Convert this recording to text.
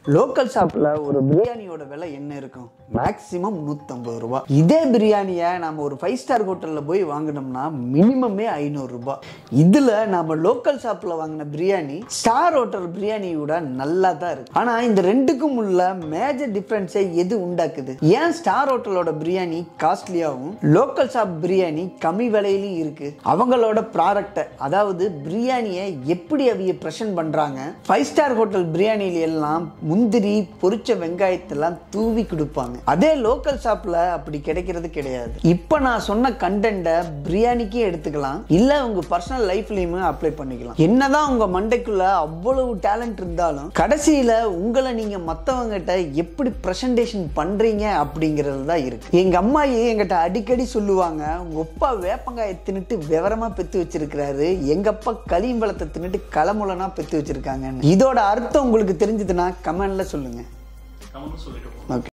local ஷாப்பில் ஒரு பிரியாணியோட விலை என்ன இருக்கும் மேக்ஸிமம் நூற்றம்பது ரூபா இதே பிரியாணியை நம்ம ஒரு ஃபைவ் ஸ்டார் ஹோட்டலில் போய் வாங்கினோம்னா மினிமமே ஐநூறுரூபா இதில் நம்ம லோக்கல் ஷாப்பில் வாங்கின பிரியாணி ஸ்டார் ஹோட்டல் பிரியாணியோட நல்லா தான் இருக்கு ஆனால் இந்த ரெண்டுக்கும் உள்ள மேஜர் டிஃப்ரென்ஸை எது உண்டாக்குது ஏன் ஸ்டார் ஹோட்டலோட பிரியாணி காஸ்ட்லியாகவும் லோக்கல் ஷாப் பிரியாணி கம்மி விலையிலையும் இருக்கு அவங்களோட ப்ராடக்டை அதாவது பிரியாணியை எப்படி அவங்க ப்ரெசென்ட் பண்ணுறாங்க ஃபைவ் ஸ்டார் ஹோட்டல் பிரியாணியில எல்லாம் முந்திரி பொரிச்ச வெங்காயத்தெல்லாம் தூவி கொடுப்பாங்க அதே லோக்கல் ஷாப்பில் அப்படி கிடைக்கிறது கிடையாது இப்போ நான் சொன்ன கண்டென்ட்டை பிரியாணிக்கே எடுத்துக்கலாம் இல்லை உங்கள் பர்சனல் லைஃப்லையுமே அப்ளை பண்ணிக்கலாம் என்னதான் உங்கள் மண்டைக்குள்ள அவ்வளவு டேலண்ட் இருந்தாலும் கடைசியில் உங்களை நீங்கள் மற்றவங்ககிட்ட எப்படி ப்ரெசன்டேஷன் பண்ணுறீங்க அப்படிங்கிறது தான் இருக்கு எங்கள் அம்மா எங்கிட்ட அடிக்கடி சொல்லுவாங்க உங்கள் அப்பா வேப்பங்காயை தின்னுட்டு விவரமா பெத்து வச்சிருக்கிறாரு எங்க அப்பா களியம்பழத்தை தின்னுட்டு களமுலனா பெத்து வச்சிருக்காங்கன்னு இதோட அர்த்தம் உங்களுக்கு தெரிஞ்சதுன்னா கமெண்ட்ல சொல்லுங்க கமெண்ட் சொல்லிட்டு ஓகே